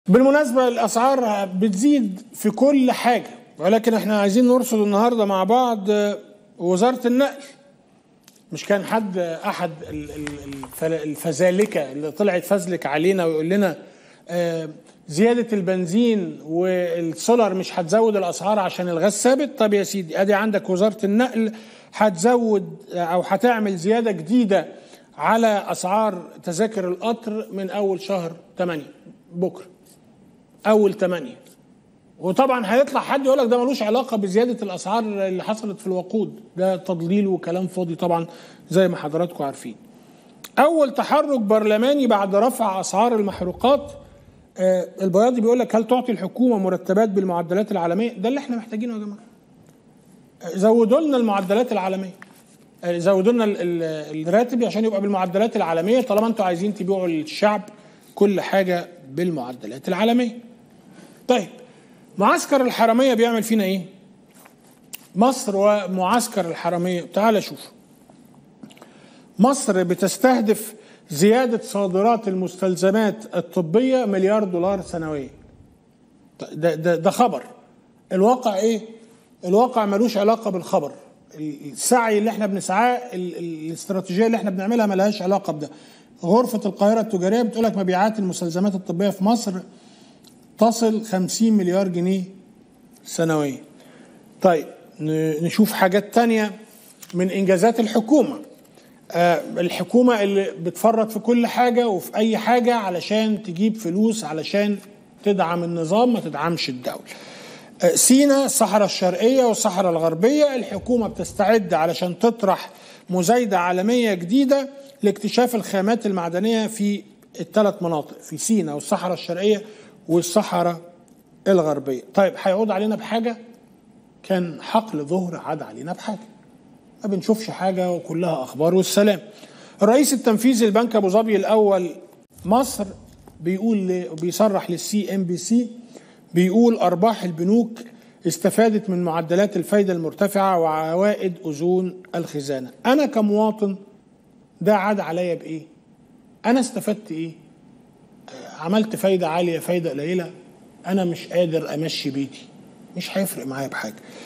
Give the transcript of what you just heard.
بالمناسبة الأسعار بتزيد في كل حاجة ولكن احنا عايزين نرصد النهاردة مع بعض وزارة النقل مش كان حد أحد الفزالكة اللي طلعت فزلك علينا ويقول لنا زيادة البنزين والسولار مش هتزود الأسعار عشان الغاز ثابت طب يا سيدي أدي عندك وزارة النقل هتزود أو هتعمل زيادة جديدة على أسعار تذاكر القطر من أول شهر 8 بكرة اول 8 وطبعا هيطلع حد يقول لك ده ملوش علاقه بزياده الاسعار اللي حصلت في الوقود ده تضليل وكلام فاضي طبعا زي ما حضراتكم عارفين اول تحرك برلماني بعد رفع اسعار المحروقات آه البياضي بيقول لك هل تعطي الحكومه مرتبات بالمعدلات العالميه ده اللي احنا محتاجينه يا جماعه آه زودوا لنا المعدلات العالميه آه زودوا لنا الراتب عشان يبقى بالمعدلات العالميه طالما انتوا عايزين تبيعوا للشعب كل حاجه بالمعدلات العالميه طيب معسكر الحرامية بيعمل فينا ايه مصر ومعسكر الحرامية تعال شوف مصر بتستهدف زيادة صادرات المستلزمات الطبية مليار دولار سنويا ده, ده, ده خبر الواقع ايه الواقع ملوش علاقة بالخبر السعي اللي احنا بنسعاه الاستراتيجية اللي احنا بنعملها ملهاش علاقة بده غرفة القاهرة التجارية بتقول لك مبيعات المستلزمات الطبية في مصر تصل 50 مليار جنيه سنويا طيب نشوف حاجات تانية من إنجازات الحكومة آه الحكومة اللي بتفرط في كل حاجة وفي أي حاجة علشان تجيب فلوس علشان تدعم النظام ما تدعمش الدولة آه سينا الصحراء الشرقية والصحراء الغربية الحكومة بتستعد علشان تطرح مزايدة عالمية جديدة لاكتشاف الخامات المعدنية في الثلاث مناطق في سينا والصحراء الشرقية والصحراء الغربية طيب هيعود علينا بحاجة كان حقل ظهر عاد علينا بحاجة ما بنشوفش حاجة وكلها أخبار والسلام الرئيس التنفيذي لبنك أبو ظبي الأول مصر بيقول بيصرح للسي ام بي سي بيقول أرباح البنوك استفادت من معدلات الفايدة المرتفعة وعوائد أذون الخزانة أنا كمواطن ده عاد عليا بإيه أنا استفدت إيه عملت فايدة عالية فايدة قليلة أنا مش قادر أمشي بيتي مش هيفرق معايا بحاجة